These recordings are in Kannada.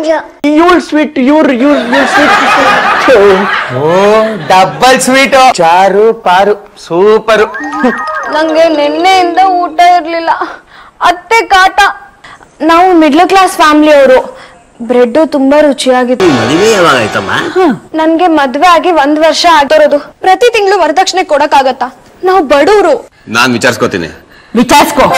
ಇವಳು ಸ್ವೀಟ್ ಇವ್ರು ಇವ್ರು ಇವ್ರು ಸ್ವೀಟ್ ಓ ಡಬ್ಬಲ್ ಸ್ವೀಟ್ ಚಾರು ಪಾರು ಸೂಪರು ನಂಗೆ ನಿನ್ನೆಯಿಂದ ಊಟ ಇರ್ಲಿಲ್ಲ ಅತ್ತೆ ಕಾಟ ನಾವು ಮಿಡ್ಲ್ ಕ್ಲಾಸ್ ಫ್ಯಾಮಿಲಿ ಅವರು ಬ್ರೆಡ್ ತುಂಬಾ ರುಚಿಯಾಗಿತ್ತು ಮದುವೆ ಯಾವಾಗ ಆಯ್ತಮ್ಮ ನನ್ಗೆ ಮದ್ವೆ ಆಗಿ ಒಂದ್ ವರ್ಷ ಆಗಿರೋದು ಪ್ರತಿ ತಿಂಗಳು ವರದಕ್ಷಿಣೆ ಕೊಡಕ್ಕಾಗತ್ತಾ ನಾವು ಬಡವರು ನಾನ್ ವಿಚಾರಿಸ್ಕೋತೀನಿ ವಿಚಾರಿಸ್ಕೋ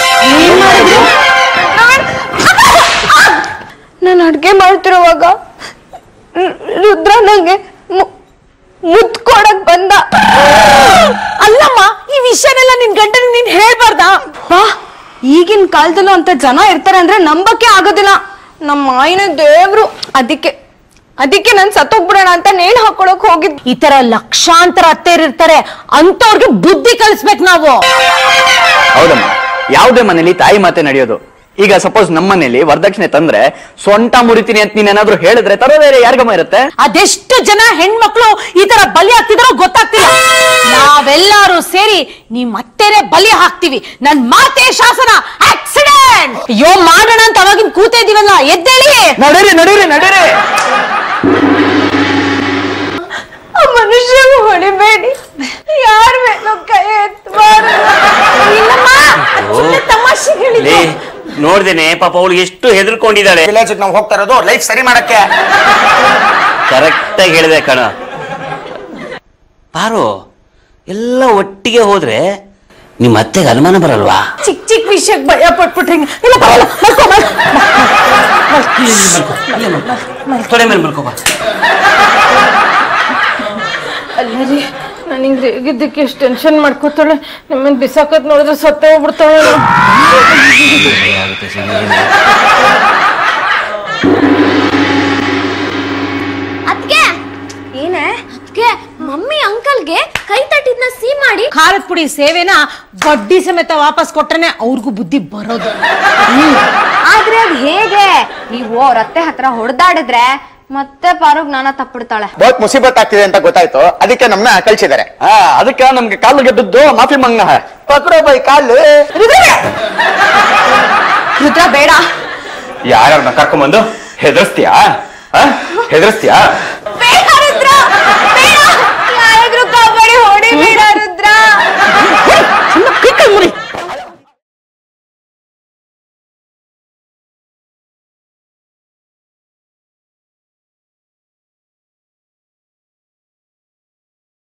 ನಾನು ಅಡ್ಗೆ ಮಾಡ್ತಿರುವಾಗ ರು- ರುದ್ರ ನಂಗೆ ಮು- ಮುದ್ ಕೊಡಕ್ ಬಂದ ಅಲ್ಲಮ್ಮ ಈ ವಿಷಯನೆಲ್ಲ ನಿನ್ ಗಂಡನ ನೀನ್ ಹೇಳ್ಬಾರ್ದಾ ಬಾ ಈಗಿನ ಕಾಲದಲ್ಲೂ ಅಂತ ಜನ ಇರ್ತಾರೆ ಅಂದ್ರೆ ನಂಬಕ್ಕೆ ಆಗೋದಿಲ್ಲ ನಮ್ಮ ಮಾಯಿನ ದೇವ್ರು ಅದಕ್ಕೆ ಅದಕ್ಕೆ ನಾನ್ ಸತ್ತೋಗ್ಬಿಡೋಣ ಅಂತ ನೇಣು ಹಾಕೊಳಕ್ ಹೋಗಿದ್ ಈ ತರ ಲಕ್ಷಾಂತರ ಅತ್ತೆಯರು ಇರ್ತಾರೆ ಅಂತವ್ರಿಗೆ ಬುದ್ಧಿ ಕಲಿಸ್ಬೇಕು ನಾವು ಹೌದಮ್ಮ ಯಾವುದೇ ಮನೇಲಿ ತಾಯಿ ಮಾತೆ ನಡೆಯೋದು ಈಗ ಸಪೋಸ್ ನಮ್ಮ ಮನೇಲಿ ವರದಕ್ಷಿಣೆ ತಂದ್ರೆ ಸೊಂಟ ಮುರಿತೀನಿ ಅಂತ ನೀನೇನಾದ್ರೂ ಹೇಳಿದ್ರೆ ತರೋದೇರೆ ಯಾರಿಗಮ್ಮ ಇರುತ್ತೆ ಅದೆಷ್ಟು ಜನ ಹೆಣ್ಮಕ್ಳು ಈ ತರ ಬಲಿ ಆಗ್ತಿದಾರೋ ಗೊತ್ತಾಗ್ತಿಲ್ಲ ನಾವೆಲ್ಲರೂ ಸೇರಿ ನಿಮ್ ಅತ್ತೆರೆ ಬಲಿ ಹಾಕ್ತಿವಿ ನನ್ ಮಾತೆ ಶಾಸನ ಆಕ್ಸಿಡೆಂಟ್ ಅಯ್ಯೋ ಮಾಡೋಣ ಅಂತ ಅವಾಗಿನ ಕೂತಾ ಇದೀವಲ್ಲ ಎದ್ದೇಳಿ ನಡೀರಿ ನಡೀರಿ ನಡೀರಿ ಆ ಮನುಷ್ಯಗೂ ಹೊಡಿಬೇಡಿ ಯಾರ ಮೇಲೂ ಕೈ ಎತ್ತಬಾರ್ದು ಇಲ್ಲಮ್ಮ ಅದ್ ಸುಮ್ನೆ ತಮಾಷೆಗೆ ಹೇಳಿದ್ದು. ಲೇ ನೋಡ್ದೇನೆ ಪಾಪ ಅವಳು ಎಷ್ಟು ಹೆದರ್ಕೊಂಡಿದ್ದಾಳೆ ವಿಲೇಜ್ ನಾವು ಹೋಗ್ತಾ ಇರೋದು ಲೈಫ್ ಸರಿ ಮಾಡಕ್ಕೆ ಕರೆಕ್ಟ್ ಆಗಿ ಹೇಳಿದೆ ಕಣ ಪಾರು ಎಲ್ಲ ಒಟ್ಟಿಗೆ ಹೋದ್ರೆ ನಿಮ್ಮ ಅತ್ತೆಗೆ ಅನುಮಾನ ಬರಲ್ವಾ ಚಿಕ್ಕ ಚಿಕ್ಕ ವಿಷಯಕ್ಕೆ ಭಯ ಪಟ್ಬಿಟ್ರಿ ಇಲ್ಲ ಪರವಾಗಿಲ್ಲ ಮಲ್ಕೊ, ಮಲ್ಕೊ. ತೊಡೆ ಮೇಲೆ ಮಲ್ಕೋಬಾ ಅಲ್ಲರಿ ನನಗೆ ರೇಗಿದ್ದಕ್ಕೆ ಎಷ್ಟು ಟೆನ್ಷನ್ ಮಾಡ್ಕೋತಾಳೆ ನಿಮ್ಮನ್ನ ಬಿಸಾಕತ್ ನೋಡಿದ್ರೆ ಸತ್ತೇ ಹೋಗ್ಬಿಡ್ತಾಳೆ ಅದ್ಕೆ ಏನೇ ಅದ್ಕೆ ಮಮ್ಮಿ ಅಂಕಲ್ಗೆ ಕೈ ತಟ್ಟಿದ್ನ ಸಿ ಮಾಡಿ ಖಾರದ ಪುಡಿ ಸೇವೆನ ಬಡ್ಡಿ ಸಮೇತ ವಾಪಸ್ ಕೊಟ್ರೇನೆ ಅವ್ರಿಗೂ ಬುದ್ಧಿ ಬರೋದು ಆದ್ರೆ ಅದ್ ಹೇಗೆ ನೀವು ಅವ್ರ ಅತ್ತೆ ಹತ್ರ ಹೊಡೆದಾಡಿದ್ರೆ ಮತ್ತೆ ಪಾರುಗ್ ನಾನ ತಪ್ಪಿಡ್ತಾಳೆ ಬಹುತ್ ಮುಸೀಬತ್ ಆಗ್ತಿದೆ ಅಂತ ಗೊತ್ತಾಯ್ತು ಅದಕ್ಕೆ ನಮ್ನ ಕಳ್ಸಿದ್ದಾರೆ ಹಾ ಅದಕ್ಕೆ ನಮ್ಗೆ ಕಾಲು ಗೆದ್ದದ್ದು ಮಾಫಿ ಮಂಗ ಪಕ್ರೋ ಬೈ ಕಾಲು ರುದ್ರ ಬೇಡ ಯಾರನ್ನ ಕರ್ಕೊಂಬಂದು ಹೆದರ್ಸ್ತೀಯಾ ಹೆದರ್ಸ್ತೀಯಾ ಬೇಡ